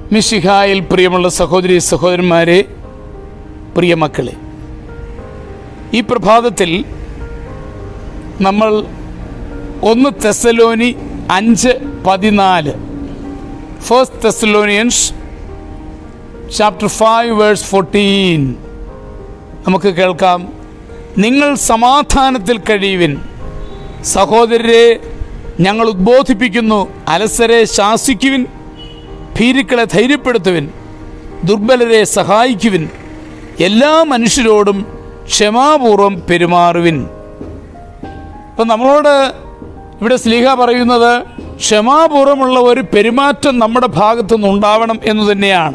മിശിഹായിൽ പ്രിയമുള്ള സഹോദരി സഹോദരന്മാരെ പ്രിയ മക്കളെ ഈ പ്രഭാതത്തിൽ നമ്മൾ ഒന്ന് തെസലോനി അഞ്ച് പതിനാല് first Thessalonians chapter five verse fourteen നമുക്ക് കേൾക്കാം നിങ്ങൾ സമാധാനത്തിൽ കഴിയുവിൻ സഹോദരരെ ഞങ്ങൾ ഉദ്ബോധിപ്പിക്കുന്നു അലസരെ ശാസിക്കുവിൻ ഭീരുക്കളെ ധൈര്യപ്പെടുത്തുവിൻ ദുർബലരെ സഹായിക്കുവിൻ എല്ലാ മനുഷ്യരോടും ക്ഷമാപൂർവം പെരുമാറുവിൻ ഇപ്പം നമ്മളോട് ഇവിടെ സ്ലീഹ പറയുന്നത് ക്ഷമാപൂർവമുള്ള ഒരു പെരുമാറ്റം നമ്മുടെ ഭാഗത്തുനിന്ന് ഉണ്ടാവണം എന്ന് തന്നെയാണ്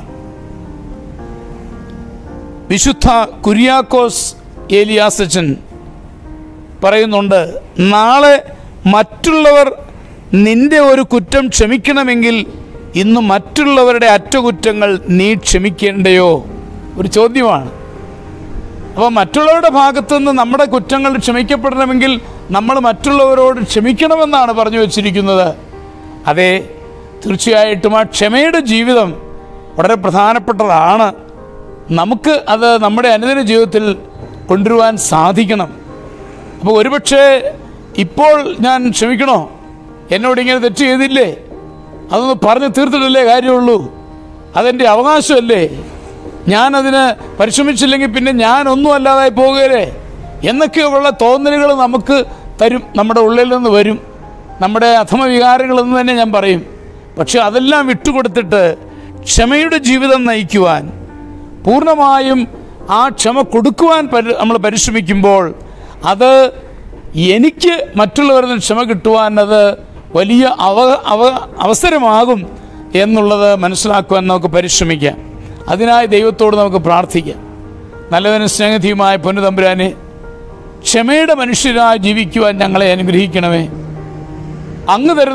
വിശുദ്ധ കുര്യാക്കോസ് ഏലിയാസച്ചൻ പറയുന്നുണ്ട് നാളെ മറ്റുള്ളവർ നിന്റെ ഒരു കുറ്റം ക്ഷമിക്കണമെങ്കിൽ ഇന്ന് മറ്റുള്ളവരുടെ അറ്റകുറ്റങ്ങൾ നീ ക്ഷമിക്കേണ്ടയോ ഒരു ചോദ്യമാണ് അപ്പോൾ മറ്റുള്ളവരുടെ ഭാഗത്തുനിന്ന് നമ്മുടെ കുറ്റങ്ങൾ ക്ഷമിക്കപ്പെടണമെങ്കിൽ നമ്മൾ മറ്റുള്ളവരോട് ക്ഷമിക്കണമെന്നാണ് പറഞ്ഞു വച്ചിരിക്കുന്നത് അതെ തീർച്ചയായിട്ടും ആ ക്ഷമയുടെ ജീവിതം വളരെ പ്രധാനപ്പെട്ടതാണ് നമുക്ക് അത് നമ്മുടെ അനുദിന ജീവിതത്തിൽ കൊണ്ടുവരുവാൻ സാധിക്കണം അപ്പോൾ ഒരുപക്ഷെ ഇപ്പോൾ ഞാൻ ക്ഷമിക്കണോ എന്നോട് ഇങ്ങനെ തെറ്റ് ചെയ്തില്ലേ അതൊന്ന് പറഞ്ഞ് തീർത്തിട്ടല്ലേ കാര്യമുള്ളൂ അതെൻ്റെ അവകാശമല്ലേ ഞാനതിന് പരിശ്രമിച്ചില്ലെങ്കിൽ പിന്നെ ഞാനൊന്നും അല്ലാതായി പോകുകയല്ലേ എന്നൊക്കെയുള്ള തോന്നലുകൾ നമുക്ക് തരും നമ്മുടെ ഉള്ളിൽ നിന്ന് വരും നമ്മുടെ അധമവികാരങ്ങളെന്ന് തന്നെ ഞാൻ പറയും പക്ഷെ അതെല്ലാം വിട്ടുകൊടുത്തിട്ട് ക്ഷമയുടെ ജീവിതം നയിക്കുവാൻ പൂർണ്ണമായും ആ ക്ഷമ കൊടുക്കുവാൻ പരി നമ്മൾ പരിശ്രമിക്കുമ്പോൾ അത് എനിക്ക് മറ്റുള്ളവരിൽ നിന്ന് ക്ഷമ കിട്ടുവാൻ അത് വലിയ അവ അവ അവസരമാകും എന്നുള്ളത് മനസ്സിലാക്കുവാൻ നമുക്ക് പരിശ്രമിക്കാം അതിനായി ദൈവത്തോട് നമുക്ക് പ്രാർത്ഥിക്കാം നല്ലവനും സ്നേഹധിയുമായ പൊന്നുതമ്പുരാനെ ക്ഷമയുടെ മനുഷ്യരായി ജീവിക്കുവാൻ ഞങ്ങളെ അനുഗ്രഹിക്കണമേ അങ്ങ് തരുന്ന